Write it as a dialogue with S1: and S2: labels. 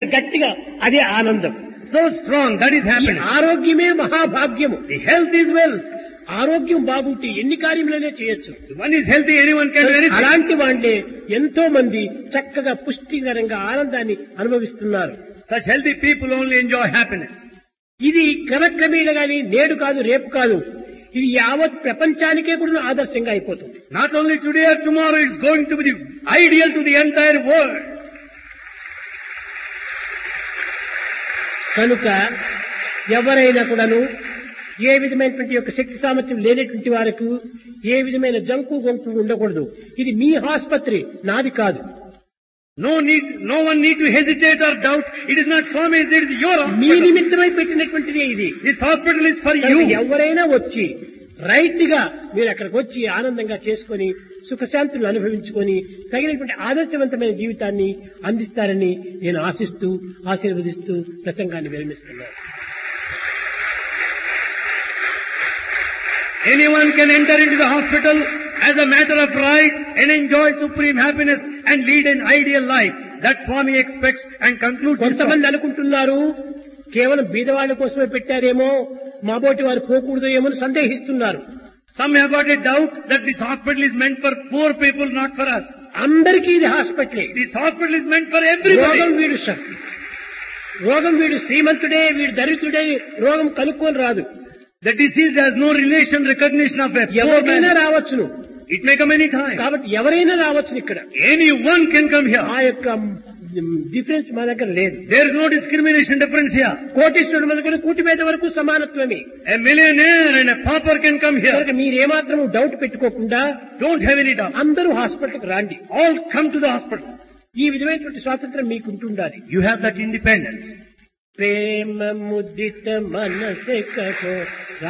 S1: గట్టిగా అదే ఆనందం
S2: So strong, that is
S1: ఈ
S2: happiness.
S1: ఆరోగ్యమే మహాభాగ్యము
S2: The health is wealth.
S1: ఆరోగ్యం బాగుంటే ఎన్ని కార్యములైనా చేయొచ్చు
S2: If one is healthy, anyone can do anything.
S1: అలాంటి వాళ్ళే ఎంతో మంది చక్కగా పుష్టికరంగా ఆనందాన్ని అనుభవిస్తున్నారు
S2: Such healthy people only enjoy happiness.
S1: ఇది క్రమక్రమేణా గాని నేడు కాదు రేపు కాదు ఇది యావత్ ప్రపంచానికే కూడా ఆదర్శంగా అయిపోతుంది
S2: Not only today or tomorrow, it's going to be the ideal to the entire world.
S1: కనుక ఎవరైనా కూడాను ఏ విధమైనటువంటి యొక్క శక్తి సామర్థ్యం లేనటువంటి వారికి ఏ విధమైన జంకు గొంకు ఉండకూడదు ఇది మీ ఆసుపత్రి నాది కాదు
S2: No need, no one need to hesitate or doubt. It is not Swami's, it is your
S1: me
S2: hospital.
S1: నిమిత్తమై పెట్టినటువంటిదే ఇది
S2: This hospital is for
S1: కనుక
S2: you.
S1: ఎవరైనా వచ్చి రైట్ గా మీరు అక్కడికి వచ్చి ఆనందంగా చేసుకొని సుఖశాంతులు అనుభవించుకొని తగినటువంటి ఆదర్శవంతమైన జీవితాన్ని అందిస్తారని నేను ఆశిస్తూ ఆశీర్వదిస్తూ ప్రసంగాన్ని విరమిస్తున్నాను
S2: Anyone can enter into the hospital as a matter of right and enjoy supreme happiness and lead an ideal life. That Swami expects and concludes his talk.
S1: కొంతమంది అనుకుంటున్నారు కేవలం బీదవాళ్ళ కోసమే పెట్టారేమో మాబోటి వారు పోకూడదు ఏమో అని సందేహిస్తున్నారు
S2: Some have got a doubt that this hospital is meant for poor people, not for us.
S1: అందరికీ ఇది హాస్పిటలే
S2: This hospital is meant for
S1: రోగం
S2: everybody.
S1: వీడు స- రోగం వీడు శ్రీమంతుడే వీడు దరిద్రుడే రోగం కనుక్కొని రాదు
S2: The disease has no relation, recognition of a poor
S1: ఎవరికైనా
S2: man.
S1: రావచ్చును
S2: It may come any time.
S1: కాబట్టి ఎవరైనా రావచ్చును ఇక్కడ
S2: Anyone can come here.
S1: ఆ యొక్క డిఫరెన్స్ మా దగ్గర లేదు
S2: There is no discrimination difference here.
S1: కోటీశ్వరుడు మొదలుకొని కూటి మీద వరకు సమానత్వమే
S2: A millionaire and a pauper can come here.
S1: కనుక మీరేమాత్రం డౌట్ పెట్టుకోకుండా
S2: Don't have any doubt.
S1: అందరూ హాస్పిటల్కి రాండి
S2: All come to the hospital.
S1: ఈ విధమైనటువంటి స్వాతంత్రం మీకు ఉంటుండాలి
S2: You have that independence.
S1: ప్రేమ ముదిత మనసే కహో